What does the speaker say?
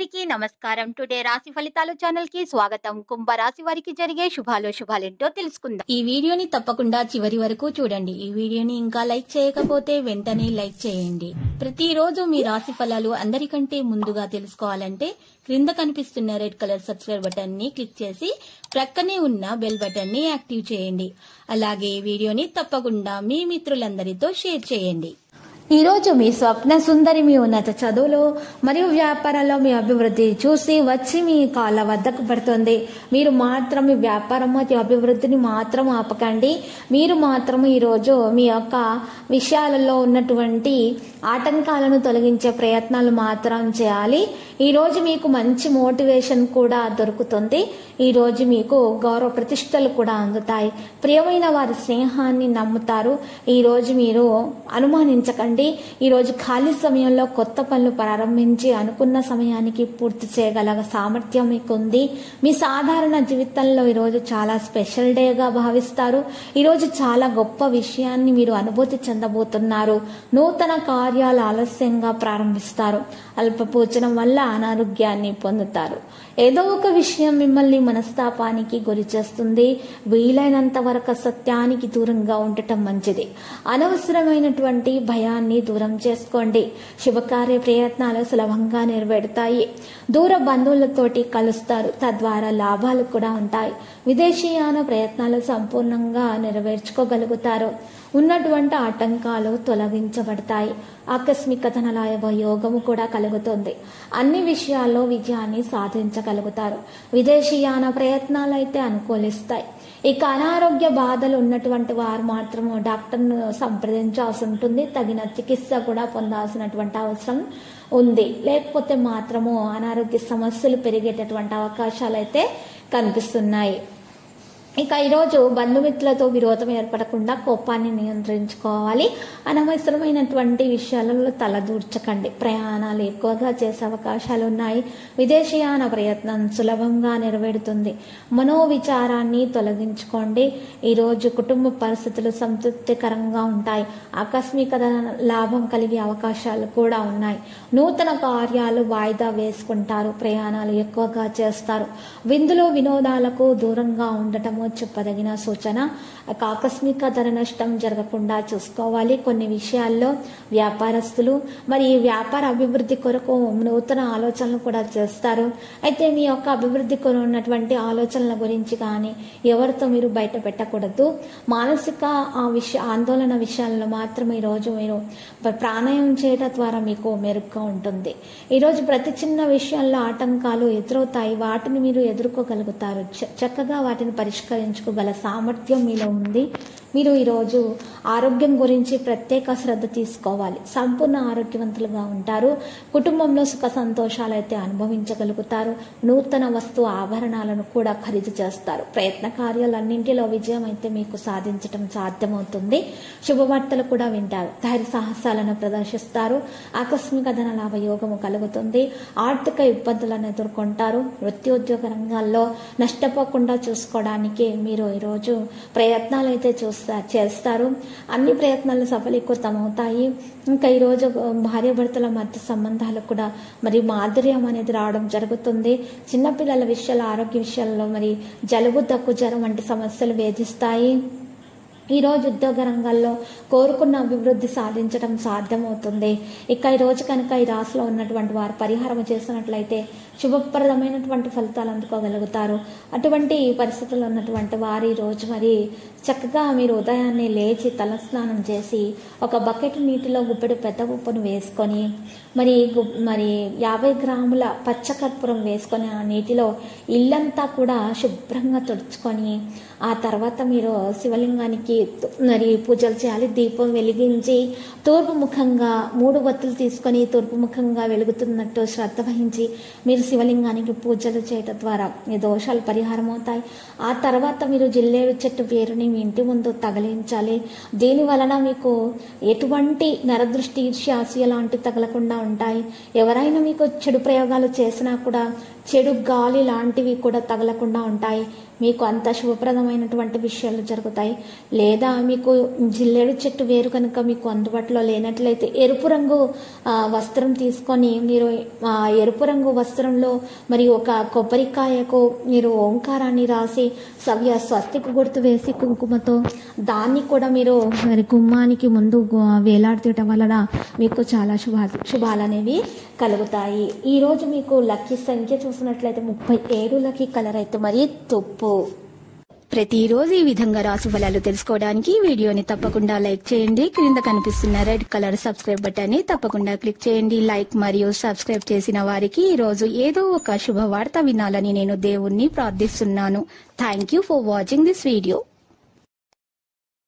అందరికీ నమస్కారం టుడే రాశి ఫలితాలు ఛానల్ కి స్వాగతం కుంభ రాశి వారికి జరిగే శుభాలు శుభాలేంటో తెలుసుకుందాం ఈ వీడియోని తప్పకుండా చివరి వరకు చూడండి ఈ వీడియోని ఇంకా లైక్ చేయకపోతే వెంటనే లైక్ చేయండి ప్రతిరోజు మీ రాశి ఫలాలు అందరికంటే ముందుగా తెలుసుకోవాలంటే క్రింద కనిపిస్తున్న రెడ్ కలర్ సబ్స్క్రైబ్ బటన్ ని క్లిక్ చేసి ప్రక్కనే ఉన్న బెల్ బటన్ ని యాక్టివ్ చేయండి అలాగే ఈ వీడియోని తప్పకుండా మీ మిత్రులందరితో షేర్ చేయండి ఈ రోజు మీ స్వప్న సుందరి మీ ఉన్నత చదువులు మరియు వ్యాపారంలో మీ అభివృద్ధి చూసి వచ్చి మీ కాళ్ళ వద్దకు పడుతుంది మీరు మాత్రం మీ వ్యాపారం మరియు అభివృద్ధిని మాత్రం ఆపకండి మీరు మాత్రం ఈరోజు మీ యొక్క విషయాలలో ఉన్నటువంటి ఆటంకాలను తొలగించే ప్రయత్నాలు మాత్రం చేయాలి ఈరోజు మీకు మంచి మోటివేషన్ కూడా దొరుకుతుంది ఈరోజు మీకు గౌరవ ప్రతిష్టలు కూడా అందుతాయి ప్రియమైన వారి స్నేహాన్ని నమ్ముతారు ఈరోజు మీరు అనుమానించకండి ఈరోజు ఖాళీ సమయంలో కొత్త పనులు ప్రారంభించి అనుకున్న సమయానికి పూర్తి చేయగల సామర్థ్యం మీకు ఉంది మీ సాధారణ జీవితంలో ఈరోజు చాలా స్పెషల్ డేగా భావిస్తారు ఈరోజు చాలా గొప్ప విషయాన్ని మీరు అనుభూతి చెందబోతున్నారు నూతన కార్యాలు ఆలస్యంగా ప్రారంభిస్తారు అల్పపోచనం వల్ల అనారోగ్యాన్ని పొందుతారు ఏదో ఒక విషయం మిమ్మల్ని మనస్తాపానికి గురి చేస్తుంది వీలైనంత వరకు సత్యానికి దూరంగా ఉండటం మంచిది అనవసరమైనటువంటి భయాన్ని దూరం చేసుకోండి శుభకార్య ప్రయత్నాలు సులభంగా నెరవేరుతాయి దూర బంధువులతోటి కలుస్తారు తద్వారా లాభాలు కూడా ఉంటాయి విదేశీయాన ప్రయత్నాలు సంపూర్ణంగా నెరవేర్చుకోగలుగుతారు ఉన్నటువంటి ఆటంకాలు తొలగించబడతాయి ఆకస్మిక ధనలాయ యోగము కూడా కలుగుతుంది అన్ని విషయాల్లో విజయాన్ని సాధించగలుగుతారు విదేశీయాన ప్రయత్నాలు అయితే అనుకూలిస్తాయి ఇక అనారోగ్య బాధలు ఉన్నటువంటి వారు మాత్రము డాక్టర్ను సంప్రదించాల్సి ఉంటుంది తగిన చికిత్స కూడా పొందాల్సినటువంటి అవసరం ఉంది లేకపోతే మాత్రము అనారోగ్య సమస్యలు పెరిగేటటువంటి అవకాశాలు అయితే కనిపిస్తున్నాయి ఇక ఈరోజు బంధుమిత్రులతో విరోధం ఏర్పడకుండా కోపాన్ని నియంత్రించుకోవాలి అనవసరమైనటువంటి విషయాలలో తలదూర్చకండి ప్రయాణాలు ఎక్కువగా చేసే అవకాశాలు ఉన్నాయి విదేశీయాన ప్రయత్నం సులభంగా నెరవేరుతుంది మనోవిచారాన్ని తొలగించుకోండి ఈరోజు కుటుంబ పరిస్థితులు సంతృప్తికరంగా ఉంటాయి ఆకస్మిక లాభం కలిగే అవకాశాలు కూడా ఉన్నాయి నూతన కార్యాలు వాయిదా వేసుకుంటారు ప్రయాణాలు ఎక్కువగా చేస్తారు విందులు వినోదాలకు దూరంగా ఉండటము చెప్పదగిన సూచన ఆకస్మిక ధర నష్టం జరగకుండా చూసుకోవాలి కొన్ని విషయాల్లో వ్యాపారస్తులు మరి వ్యాపార అభివృద్ధి కొరకు నూతన ఆలోచనలు కూడా చేస్తారు అయితే మీ యొక్క అభివృద్ధి కొరకు ఉన్నటువంటి ఆలోచనల గురించి కానీ ఎవరితో మీరు బయట పెట్టకూడదు మానసిక ఆ విషయ ఆందోళన విషయాల్లో మాత్రం ఈరోజు మీరు ప్రాణాయం చేయడం ద్వారా మీకు మెరుగ్గా ఉంటుంది ఈరోజు ప్రతి చిన్న విషయాల్లో ఆటంకాలు ఎదురవుతాయి వాటిని మీరు ఎదుర్కోగలుగుతారు చక్కగా వాటిని పరిష్కరించుకోగల సామర్థ్యం మీలో ఉంది మీరు ఈరోజు ఆరోగ్యం గురించి ప్రత్యేక శ్రద్ధ తీసుకోవాలి సంపూర్ణ ఆరోగ్యవంతులుగా ఉంటారు కుటుంబంలో సుఖ సంతోషాలు అయితే అనుభవించగలుగుతారు నూతన వస్తు ఆభరణాలను కూడా ఖరీదు చేస్తారు ప్రయత్న కార్యాలన్నింటిలో విజయం అయితే మీకు సాధించటం సాధ్యమవుతుంది శుభవార్తలు కూడా వింటారు ధైర్య సాహసాలను ప్రదర్శిస్తారు ఆకస్మిక ధన లాభ యోగము కలుగుతుంది ఆర్థిక ఇబ్బందులను ఎదుర్కొంటారు వృత్తి రంగాల్లో నష్టపోకుండా చూసుకోవడానికి మీరు ఈరోజు ప్రయత్నాలు అయితే చూస్తారు చేస్తారు అన్ని ప్రయత్నాలు సఫలీకృతమవుతాయి ఇంకా ఈరోజు భార్యాభర్తల మధ్య సంబంధాలు కూడా మరి మాధుర్యం అనేది రావడం జరుగుతుంది చిన్నపిల్లల విషయాల ఆరోగ్య విషయాల్లో మరి జలుబు దగ్గు జ్వరం వంటి సమస్యలు వేధిస్తాయి ఈరోజు ఉద్యోగ రంగాల్లో కోరుకున్న అభివృద్ధి సాధించడం సాధ్యమవుతుంది ఇక ఈరోజు కనుక ఈ రాశిలో ఉన్నటువంటి వారు పరిహారం చేసినట్లయితే శుభప్రదమైనటువంటి ఫలితాలు అందుకోగలుగుతారు అటువంటి పరిస్థితుల్లో ఉన్నటువంటి వారు ఈరోజు మరి చక్కగా మీరు ఉదయాన్నే లేచి తలస్నానం చేసి ఒక బకెట్ నీటిలో గుప్పెడు పెద్ద ఉప్పును వేసుకొని మరి మరి యాభై గ్రాముల పచ్చకర్పూరం వేసుకొని ఆ నీటిలో ఇల్లంతా కూడా శుభ్రంగా తుడుచుకొని ఆ తర్వాత మీరు శివలింగానికి మరి పూజలు చేయాలి దీపం వెలిగించి తూర్పు ముఖంగా మూడు వత్తులు తీసుకొని తూర్పు ముఖంగా వెలుగుతున్నట్టు శ్రద్ధ వహించి మీరు శివలింగానికి పూజలు చేయటం ద్వారా మీ దోషాలు పరిహారం అవుతాయి ఆ తర్వాత మీరు జిల్లేడు చెట్టు వేరుని మీ ఇంటి ముందు తగిలించాలి దీని వలన మీకు ఎటువంటి నరదృష్టి ఈర్ష్యాసయ లాంటి తగలకుండా ఉంటాయి ఎవరైనా మీకు చెడు ప్రయోగాలు చేసినా కూడా చెడు గాలి లాంటివి కూడా తగలకుండా ఉంటాయి మీకు అంత శుభప్రదమైనటువంటి విషయాలు జరుగుతాయి లేదా మీకు జిల్లేడు చెట్టు వేరు కనుక మీకు అందుబాటులో లేనట్లయితే ఎరుపు రంగు ఆ, వస్త్రం తీసుకొని మీరు ఆ ఎరుపు రంగు వస్త్రంలో మరి ఒక కొబ్బరికాయకు మీరు ఓంకారాన్ని రాసి సవ్య స్వస్తికి గుర్తు వేసి కుంకుమతో దాన్ని కూడా మీరు మరి గుమ్మానికి ముందు గు- వేలాడుతూయటం వలన మీకు చాలా శుభ శుభాలు అనేవి కలుగుతాయి ఈరోజు మీకు లక్కీ సంఖ్య చూసినట్లయితే ముప్పై ఏడు లక్కీ కలర్ అయితే మరి తుప్పు ప్రతిరోజు ఈ విధంగా రాశి ఫలాలు తెలుసుకోవడానికి ఈ వీడియోని తప్పకుండా లైక్ చేయండి క్రింద కనిపిస్తున్న రెడ్ కలర్ సబ్స్క్రైబ్ బటన్ ని తప్పకుండా క్లిక్ చేయండి లైక్ మరియు సబ్స్క్రైబ్ చేసిన వారికి ఈ రోజు ఏదో ఒక శుభవార్త వినాలని నేను దేవుణ్ణి ప్రార్థిస్తున్నాను thank you for watching this video